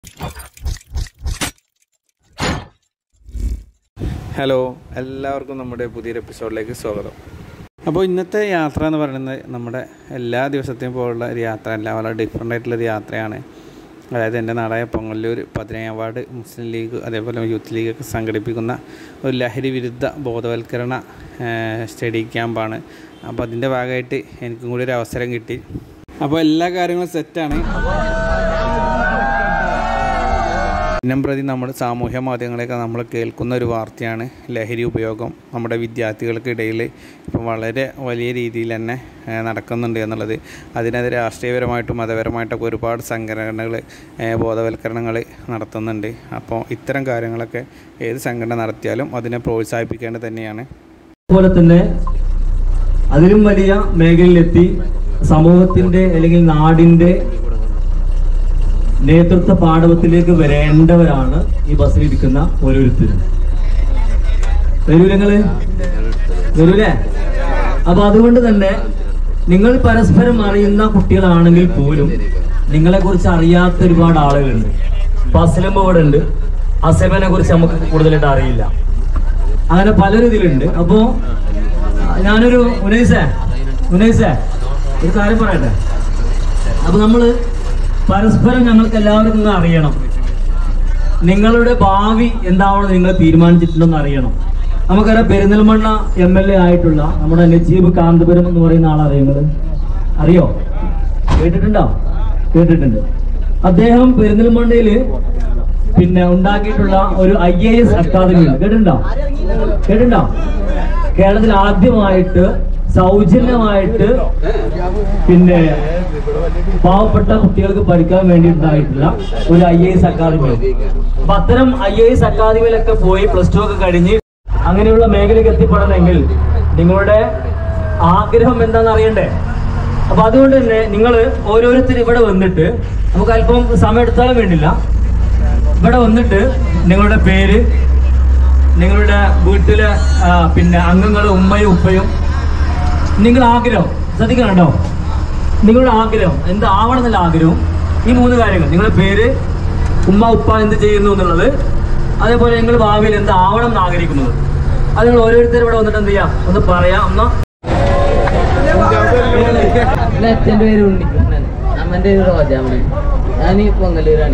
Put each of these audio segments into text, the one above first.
Hello എല്ലാവർക്കും നമ്മുടെ പുതിയൊരു എപ്പിസോഡിലേക്ക് സ്വാഗതം അപ്പോൾ ഇന്നത്തെ യാത്ര എന്ന് പറയുന്നത് നമ്മുടെ എല്ലാ ദിവസത്തെയും പോലുള്ള ഒരു യാത്ര അല്ല വളരെ ഡിഫറെൻ്റ് ആയിട്ടുള്ളൊരു യാത്രയാണ് അതായത് എൻ്റെ നാടായ പൊങ്ങല്ലൂർ പതിനേഴാം വാർഡ് മുസ്ലിം ലീഗ് അതേപോലെ യൂത്ത് ലീഗൊക്കെ സംഘടിപ്പിക്കുന്ന ഒരു ലഹരി വിരുദ്ധ ബോധവൽക്കരണ ഏഹ്, സ്റ്റഡി ക്യാമ്പാണ് അപ്പോൾ അതിൻ്റെ ഭാഗമായിട്ട് എനിക്കും കൂടി ഒരു അവസരം കിട്ടി അപ്പോൾ എല്ലാ കാര്യങ്ങളും സെറ്റാണ് ദിനം പ്രതി നമ്മുടെ സാമൂഹ്യ മാധ്യമങ്ങളെയൊക്കെ നമ്മൾ കേൾക്കുന്ന ഒരു വാർത്തയാണ് ലഹരി ഉപയോഗം നമ്മുടെ വിദ്യാർത്ഥികൾക്കിടയിൽ ഇപ്പം വളരെ വലിയ രീതിയിൽ തന്നെ ഏഹ്, നടക്കുന്നുണ്ട് എന്നുള്ളത് അതിനെതിരെ രാഷ്ട്രീയപരമായിട്ടും മതപരമായിട്ടൊക്കെ ഒരുപാട് സംഘടനകൾ ബോധവൽക്കരണങ്ങൾ നടത്തുന്നുണ്ട് അപ്പോൾ ഇത്തരം കാര്യങ്ങളൊക്കെ ഏത് സംഘടന നടത്തിയാലും അതിനെ പ്രോത്സാഹിപ്പിക്കേണ്ടത് തന്നെയാണ് അതുപോലെ തന്നെ അതിലും വലിയ മേഖലയിലെത്തി സമൂഹത്തിന്റെ അല്ലെങ്കിൽ നാടിന്റെ നേതൃത്വ പാഠവത്തിലേക്ക് വരേണ്ടവരാണ് ഈ ബസ്സിൽ ഇരിക്കുന്ന ഓരോരുത്തരും വരൂലങ്ങള് വരൂലേ അപ്പൊ അതുകൊണ്ട് തന്നെ നിങ്ങൾ പരസ്പരം അറിയുന്ന കുട്ടികളാണെങ്കിൽ പോലും നിങ്ങളെ കുറിച്ച് അറിയാത്ത ഒരുപാട് ആളുകളുണ്ട് ഇപ്പൊ അസ്ലം ഇവിടെ ഉണ്ട് അസമനെ കുറിച്ച് നമുക്ക് കൂടുതലായിട്ട് അറിയില്ല അങ്ങനെ പലരും ഇതിലുണ്ട് അപ്പോ ആ, ഞാനൊരു ഉനൈസേ ഉനൈസേ ഒരു കാര്യം പറയട്ടെ അപ്പൊ നമ്മള് പരസ്പരം ഞങ്ങൾക്ക് എല്ലാവർക്കും ഒന്ന് അറിയണം നിങ്ങളുടെ ഭാവി എന്താവണം നിങ്ങൾ തീരുമാനിച്ചിട്ടുണ്ടെന്ന് അറിയണം നമുക്കറിയാം പെരിന്തൽമണ്ണ എം എൽ എ ആയിട്ടുള്ള നമ്മുടെ നജീബ് കാന്തപുരം എന്ന് പറയുന്ന ആളറിയുന്നത് അറിയോ കേട്ടിട്ടുണ്ടോ കേട്ടിട്ടുണ്ട് അദ്ദേഹം പെരിന്തൽമണ്ണയില് പിന്നെ ഉണ്ടാക്കിയിട്ടുള്ള ഒരു ഐ എ എസ് അക്കാദമി ഉണ്ട് കേട്ടിട്ടുണ്ടോ കേട്ടിട്ടുണ്ടോ കേരളത്തിൽ ആദ്യമായിട്ട് സൗജന്യമായിട്ട് പിന്നെ പാവപ്പെട്ട കുട്ടികൾക്ക് പഠിക്കാൻ വേണ്ടിയിട്ടുണ്ടായിട്ടുള്ള ഒരു ഐ എ എസ് അക്കാദമി അപ്പൊ അത്തരം ഐ എ എസ് അക്കാദമിയിലൊക്കെ പോയി പ്ലസ് ടു ഒക്കെ കഴിഞ്ഞ് അങ്ങനെയുള്ള മേഖലയ്ക്ക് എത്തിപ്പെടണമെങ്കിൽ നിങ്ങളുടെ ആഗ്രഹം എന്താണെന്ന് അറിയണ്ടേ അപ്പൊ അതുകൊണ്ട് തന്നെ നിങ്ങൾ ഓരോരുത്തർ ഇവിടെ വന്നിട്ട് നമുക്ക് അല്പം സമയം എടുത്താലും വേണ്ടില്ല ഇവിടെ വന്നിട്ട് നിങ്ങളുടെ പേര് നിങ്ങളുടെ വീട്ടിലെ ആ, പിന്നെ അംഗങ്ങൾ ഉമ്മയും ഉപ്പയും നിങ്ങളുടെ ആഗ്രഹം ശ്രദ്ധിക്കണം കേട്ടോ നിങ്ങളുടെ ആഗ്രഹം എന്ത് ആവണം എന്നുള്ള ആഗ്രഹം ഈ മൂന്ന് കാര്യങ്ങൾ നിങ്ങളുടെ പേര് ഉമ്മ ഉപ്പ എന്ത് ചെയ്യുന്നു എന്നുള്ളത് അതേപോലെ നിങ്ങൾ ഭാവിയിൽ എന്ത് ആവണം എന്ന് ആഗ്രഹിക്കുന്നത് അത് നിങ്ങൾ ഓരോരുത്തരും ഇവിടെ വന്നിട്ട് എന്ത് ചെയ്യാം ഒന്ന് പറയാം എന്നാ എൻ്റെ അച്ഛൻ്റെ പേര് ഉണ്ണിക്കൃഷ്ണൻ അമ്മൻ്റെ പേര് റോജാമണി ഞാൻ ഈ പൊങ്കലൂരാണ്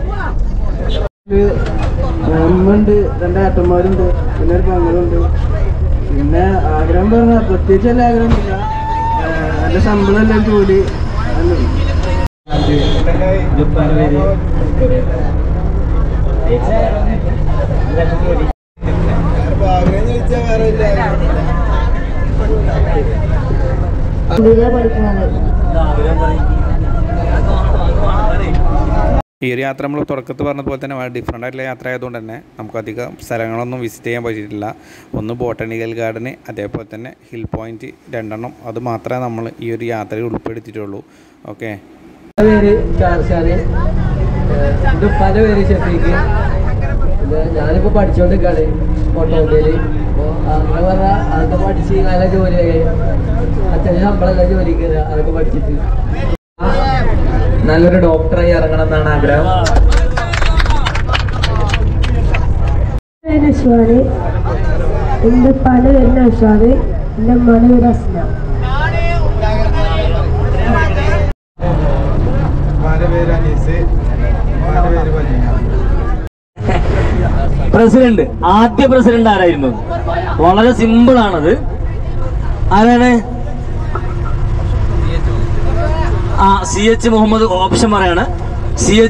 അമ്മയുണ്ട് രണ്ട് ഏട്ടന്മാരുണ്ട് പിന്നെ ഒരു പെങ്ങളുണ്ട് പിന്നെ ആഗ്രഹം പറഞ്ഞ പ്രത്യേകിച്ച് വല്ല ആഗ്രഹമൊന്നുമില്ല ഏഹ് നല്ല ശമ്പളം എല്ലാം ജോലി അതൊന്നും ഈ ഒരു യാത്ര നമ്മൾ തുടക്കത്ത് പറഞ്ഞതുപോലെ തന്നെ വളരെ ഡിഫറെൻ്റ് ആയിട്ടുള്ള യാത്ര ആയതുകൊണ്ട് തന്നെ നമുക്ക് അധികം സ്ഥലങ്ങളൊന്നും വിസിറ്റ് ചെയ്യാൻ പറ്റിയിട്ടില്ല ഒന്ന് ബോട്ടണിക്കൽ ഗാർഡന് അതേപോലെ തന്നെ ഹിൽ പോയിന്റ് രണ്ടെണ്ണം അത് മാത്രമേ നമ്മൾ ഈ ഒരു യാത്രയിൽ ഉൾപ്പെടുത്തിയിട്ടുള്ളൂ ഓക്കെ എൻ്റെ പേര് ഷാർഷാന് എൻ്റെ ഉപ്പാൻ്റെ പേര് ഷഫീഖ് പിന്നെ ഞാനിപ്പോൾ പഠിച്ചുകൊണ്ടിരിക്കുകയാണ് ഓട്ടോമൊബൈല് അപ്പോൾ അങ്ങനെ പറഞ്ഞാൽ അതൊക്കെ പഠിച്ച് നല്ല ജോലിയായി അത്യാവശ്യം ശമ്പളമൊക്കെ ജോലിക്ക് കയറുക അതൊക്കെ പഠിച്ചിട്ട് നല്ലൊരു ഡോക്ടറായി ഇറങ്ങണം എന്നാണ് ആഗ്രഹം നശ്വാന് എൻ്റെ പല പേര് നശ്വാന് എൻ്റെ അമ്മയുടെ പേര് അസ്ന പ്രസിഡന്റ് ആദ്യ പ്രസിഡന്റ് ആരായിരുന്നു വളരെ സിമ്പിൾ ആണത് ആരാണ് ആ സി എച്ച് മുഹമ്മദ് ഓപ്ഷൻ പറയാണ് സി എച്ച്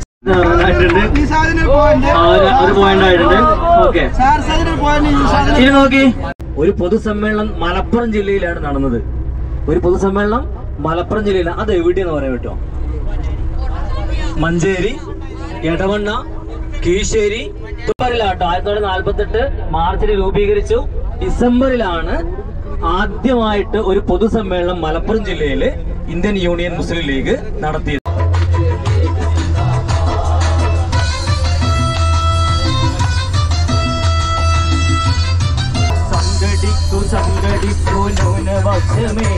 ഒരു പോയിന്റ് ആയിട്ടുണ്ട് ഓക്കെ ഇനി നോക്കി ഒരു പൊതുസമ്മേളനം മലപ്പുറം ജില്ലയിലാണ് നടന്നത് ഒരു പൊതുസമ്മേളനം മലപ്പുറം ജില്ലയിലാണ് അത് എവിടെയെന്ന് പറയാൻ പറ്റുമോ മഞ്ചേരി എടവണ്ണ കീഴ്ശ്ശേരി ഡിസംബറിലാട്ടോ ആയിരത്തി തൊള്ളായിരത്തി നാൽപ്പത്തെട്ട് മാർച്ചിൽ രൂപീകരിച്ചു ഡിസംബറിലാണ് ആദ്യമായിട്ട് ഒരു പൊതുസമ്മേളനം മലപ്പുറം ജില്ലയില് ഇന്ത്യൻ യൂണിയൻ മുസ്ലിം ലീഗ് നടത്തിയത് സംഘടിക്കു സംഘടിക്കു ന്യൂനപക്ഷമേ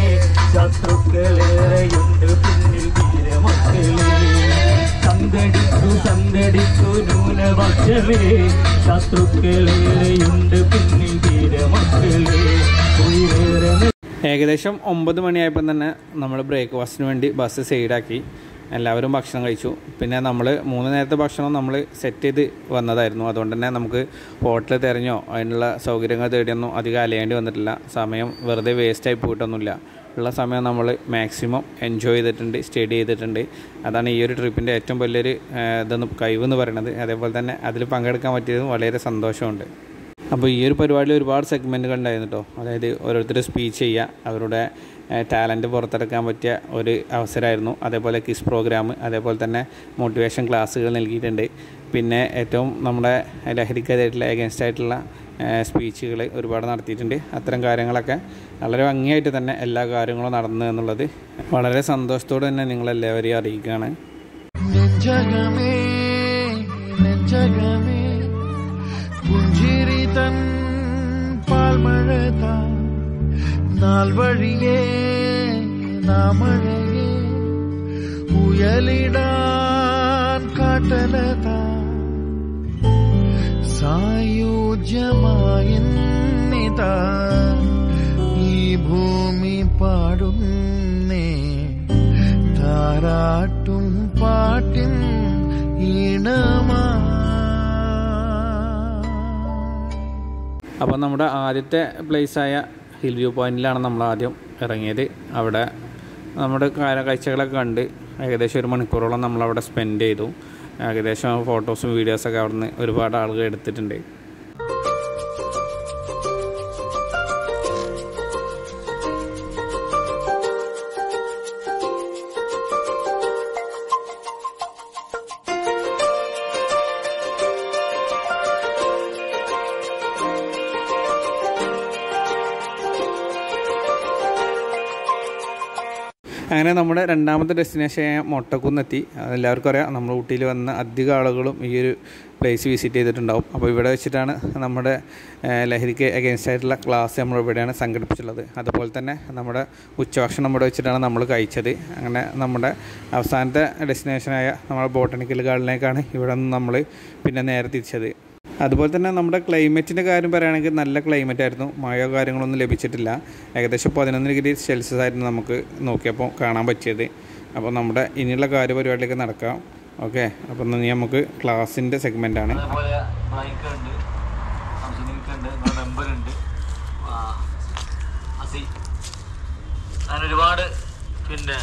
ശത്രുക്കളേറെയുണ്ട് പിന്നിൽ വീരമക്കളേ സംഘടിക്കു സംഘടിക്കു നമുക്കു ന്യൂനപക്ഷമേ ശത്രുക്കളേറെയുണ്ട് പിന്നിൽ ധീരമക്കളേ ഉയരേറെ ഏകദേശം ഒമ്പത് മണിയായപ്പോൾ തന്നെ നമ്മൾ ബ്രേക്ക്ഫാസ്റ്റിന് വേണ്ടി ബസ് സൈഡാക്കി എല്ലാവരും ഭക്ഷണം കഴിച്ചു പിന്നെ നമ്മൾ മൂന്ന് നേരത്തെ ഭക്ഷണം നമ്മൾ സെറ്റ് ചെയ്ത് വന്നതായിരുന്നു അതുകൊണ്ട് തന്നെ നമുക്ക് ഹോട്ടൽ തിരഞ്ഞോ അതിനുള്ള സൗകര്യങ്ങൾ തേടിയൊന്നും അധികം അലയേണ്ടി വന്നിട്ടില്ല സമയം വെറുതെ വേസ്റ്റായി പോയിട്ടൊന്നുമില്ല ഉള്ള സമയം നമ്മൾ മാക്സിമം എൻജോയ് ചെയ്തിട്ടുണ്ട് സ്റ്റഡി ചെയ്തിട്ടുണ്ട് അതാണ് ഈ ഒരു ട്രിപ്പിൻ്റെ ഏറ്റവും വലിയൊരു ആ, ഇതെന്ന് കഴിവെന്ന് പറയുന്നത് അതേപോലെ തന്നെ അതിൽ പങ്കെടുക്കാൻ പറ്റിയതും വളരെ സന്തോഷമുണ്ട് അപ്പോൾ ഈ ഒരു പരിപാടിയിൽ ഒരുപാട് സെഗ്മെൻറ്റുകൾ ഉണ്ടായിരുന്നു കേട്ടോ അതായത് ഓരോരുത്തർ സ്പീച്ച് ചെയ്യുക അവരുടെ ടാലൻറ്റ് പുറത്തെടുക്കാൻ പറ്റിയ ഒരു അവസരമായിരുന്നു അതേപോലെ കിസ് പ്രോഗ്രാം അതേപോലെ തന്നെ മോട്ടിവേഷൻ ക്ലാസ്സുകൾ നൽകിയിട്ടുണ്ട് പിന്നെ ഏറ്റവും നമ്മുടെ ലഹരിക്കെതിരായിട്ടുള്ള എഗൻസ്റ്റ് ആയിട്ടുള്ള സ്പീച്ചുകൾ ഒരുപാട് നടത്തിയിട്ടുണ്ട് അത്തരം കാര്യങ്ങളൊക്കെ വളരെ ഭംഗിയായിട്ട് തന്നെ എല്ലാ കാര്യങ്ങളും നടന്നു എന്നുള്ളത് വളരെ സന്തോഷത്തോടെ തന്നെ നിങ്ങളെല്ലാവരെയും അറിയിക്കുകയാണ് നെഞ്ചകമേ നെഞ്ചകമേ പുഞ്ചിരി തൻ പാൽമഴത നാൾ വഴിയേ നാമഴയേ ഉയലിടാൻ കാട്ടലത സായുജ്യമായിന്നിതാ ഈ ഭൂമി പാടുന്നേ താരാട്ടും പാട്ടിൻ ഈണമാ അപ്പോൾ നമ്മുടെ ആദ്യത്തെ പ്ലേസായ ഹിൽ വ്യൂ പോയിന്റിലാണ് നമ്മൾ ആദ്യം ഇറങ്ങിയത് അവിടെ നമ്മുടെ കാ- കാഴ്ചകളൊക്കെ കണ്ട് ഏകദേശം ഒരു മണിക്കൂറോളം നമ്മളവിടെ സ്പെൻഡ് ചെയ്തു ഏകദേശം ഫോട്ടോസും വീഡിയോസൊക്കെ അവിടുന്ന് ഒരുപാട് ആളുകൾ എടുത്തിട്ടുണ്ട് അങ്ങനെ നമ്മുടെ രണ്ടാമത്തെ ഡെസ്റ്റിനേഷനായ മൊട്ടക്കുന്നെത്തി എല്ലാവർക്കും അറിയാം നമ്മൾ ഊട്ടിയിൽ വന്ന അധികം ആളുകളും ഈ ഒരു പ്ലേസ് വിസിറ്റ് ചെയ്തിട്ടുണ്ടാവും അപ്പോൾ ഇവിടെ വെച്ചിട്ടാണ് നമ്മുടെ ഏഹ്, ലഹരിക്ക് അഗേൻസ്റ്റ് ആയിട്ടുള്ള ക്ലാസ് നമ്മൾ ഇവിടെയാണ് സംഘടിപ്പിച്ചിട്ടുള്ളത് അതുപോലെ തന്നെ നമ്മുടെ ഉച്ചഭക്ഷണം ഇവിടെ വെച്ചിട്ടാണ് നമ്മൾ കഴിച്ചത് അങ്ങനെ നമ്മുടെ അവസാനത്തെ ഡെസ്റ്റിനേഷനായ നമ്മുടെ ബോട്ടണിക്കൽ ഗാർഡനിലേക്കാണ് ഇവിടെ നിന്ന് നമ്മൾ പിന്നെ നേരെ തിരിച്ചത് അതുപോലെ തന്നെ നമ്മുടെ ക്ലൈമറ്റിൻ്റെ കാര്യം പറയുകയാണെങ്കിൽ നല്ല ക്ലൈമറ്റ് ആയിരുന്നു മഴയോ കാര്യങ്ങളൊന്നും ലഭിച്ചിട്ടില്ല ഏകദേശം പതിനൊന്ന് ഡിഗ്രി സെൽഷ്യസ് ആയിരുന്നു നമുക്ക് നോക്കിയപ്പോൾ കാണാൻ പറ്റിയത് അപ്പോൾ നമ്മുടെ ഇനിയുള്ള കാര്യപരിപാടിയിലേക്ക് നടക്കാം ഓക്കെ അപ്പോൾ ഇനി നമുക്ക് ക്ലാസ്സിൻ്റെ സെഗ്മെൻ്റാണ് അതേപോലെ മൈക്ക് ഉണ്ട് സംസുനിക്ക് ഉണ്ട് നമ്മുടെ മെമ്പർ ഉണ്ട് ആ, അസി അങ്ങനെ ഒരുപാട് പിന്നെ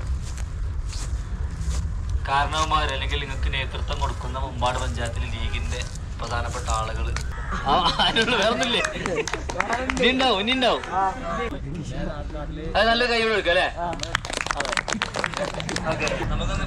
കാരണവന്മാർ അല്ലെങ്കിൽ നിങ്ങൾക്ക് നേതൃത്വം കൊടുക്കുന്ന മുമ്പാട് പഞ്ചായത്തിലെ ലീഗിന്റെ പ്രധാനപ്പെട്ട ആളുകൾ അതിനുള്ള വേറൊന്നില്ലേ ഇനി ഉണ്ടാവും ഇനി ഉണ്ടാവും അത് നല്ല കൈ കൊടുക്കാം അല്ലേ അതെ ഓക്കെ നമുക്കൊന്ന്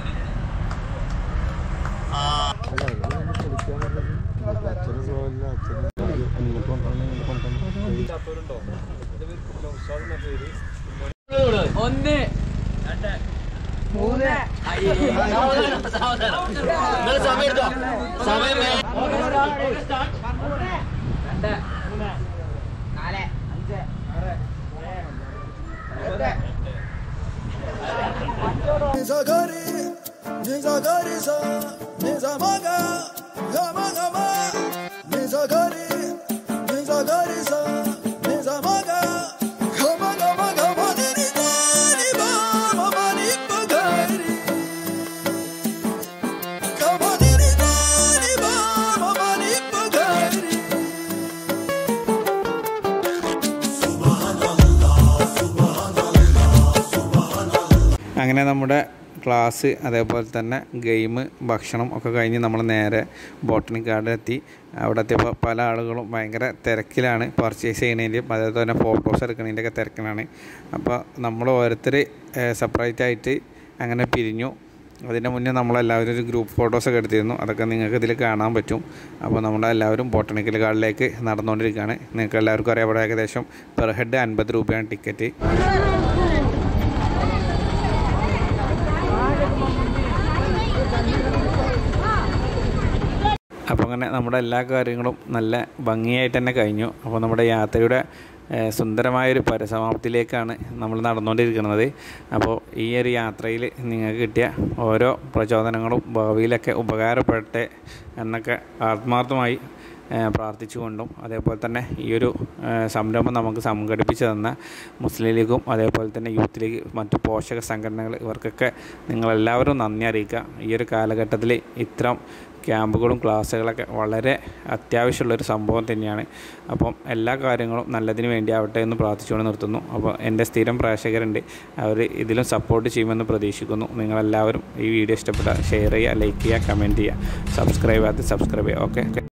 ഒന്ന് മൂന്ന് സാവധാനം സാവധാനം നിങ്ങൾ സമയം എടുത്തോ സമയം വേ- Nizagari, nizagari sa, nizamaga, gama gama. Nizagari, nizagari sa, nizamaga, gama gama gama. Nini nani ba, mama ni bagari. Gama nini nani ba, mama ni bagari. അങ്ങനെ നമ്മുടെ ക്ലാസ് അതേപോലെ തന്നെ ഗെയിം ഭക്ഷണം ഒക്കെ കഴിഞ്ഞ് നമ്മൾ നേരെ ബോട്ടണിക് ഗാർഡൻ എത്തി അവിടെ എത്തിയപ്പോൾ പല ആളുകളും ഭയങ്കര തിരക്കിലാണ് പർച്ചേസ് ചെയ്യുന്നതിൻ്റെയും അതേപോലെ തന്നെ ഫോട്ടോസ് എടുക്കുന്നതിൻ്റെ ഒക്കെ തിരക്കിലാണ് അപ്പോൾ നമ്മൾ ഓരോരുത്തർ സെപ്പറേറ്റ് ആയിട്ട് അങ്ങനെ പിരിഞ്ഞു അതിൻ്റെ മുന്നേ നമ്മളെല്ലാവരും ഒരു ഗ്രൂപ്പ് ഫോട്ടോസൊക്കെ എടുത്തിരുന്നു അതൊക്കെ നിങ്ങൾക്ക് ഇതിൽ കാണാൻ പറ്റും അപ്പോൾ നമ്മളെല്ലാവരും ബോട്ടണിക്കൽ ഗാർഡിലേക്ക് നടന്നുകൊണ്ടിരിക്കുകയാണ് നിങ്ങൾക്ക് എല്ലാവർക്കും അറിയാം അവിടെ ഏകദേശം പെർ ഹെഡ് അൻപത് രൂപയാണ് ടിക്കറ്റ് അപ്പോൾ അങ്ങനെ നമ്മുടെ എല്ലാ കാര്യങ്ങളും നല്ല ഭംഗിയായിട്ട് തന്നെ കഴിഞ്ഞു അപ്പോൾ നമ്മുടെ യാത്രയുടെ ഏഹ്, സുന്ദരമായൊരു പരിസമാപ്തിയിലേക്കാണ് നമ്മൾ നടന്നുകൊണ്ടിരിക്കുന്നത് അപ്പോൾ ഈ ഒരു യാത്രയിൽ നിങ്ങൾക്ക് കിട്ടിയ ഓരോ പ്രചോദനങ്ങളും ഭാവിയിലൊക്കെ ഉപകാരപ്പെടട്ടെ എന്നൊക്കെ ആത്മാർത്ഥമായി ഏഹ് പ്രാർത്ഥിച്ചുകൊണ്ടും അതേപോലെ തന്നെ ഈ ഒരു ഏഹ് സംരംഭം നമുക്ക് സംഘടിപ്പിച്ചു തന്ന മുസ്ലിം ലീഗും അതേപോലെ തന്നെ യൂത്ത് ലീഗ് മറ്റു പോഷക സംഘടനകൾ ഇവർക്കൊക്കെ നിങ്ങളെല്ലാവരും നന്ദി അറിയിക്കുക ഈ ഒരു കാലഘട്ടത്തിൽ ഇത്തരം ക്യാമ്പുകളും ക്ലാസ്സുകളൊക്കെ വളരെ അത്യാവശ്യമുള്ളൊരു സംഭവം തന്നെയാണ് അപ്പം എല്ലാ കാര്യങ്ങളും നല്ലതിന് വേണ്ടി ആവട്ടെ എന്ന് പ്രാർത്ഥിച്ചുകൊണ്ട് നിർത്തുന്നു അപ്പോൾ എൻ്റെ സ്ഥിരം പ്രേക്ഷകരുണ്ട് അവർ ഇതിലും സപ്പോർട്ട് ചെയ്യുമെന്ന് പ്രതീക്ഷിക്കുന്നു നിങ്ങളെല്ലാവരും ഈ വീഡിയോ ഇഷ്ടപ്പെട്ട ഷെയർ ചെയ്യുക ലൈക്ക് ചെയ്യുക കമൻറ്റ് ചെയ്യുക സബ്സ്ക്രൈബ് ചെയ്യാത്ത സബ്സ്ക്രൈബ് ചെയ്യുക ഓക്കെ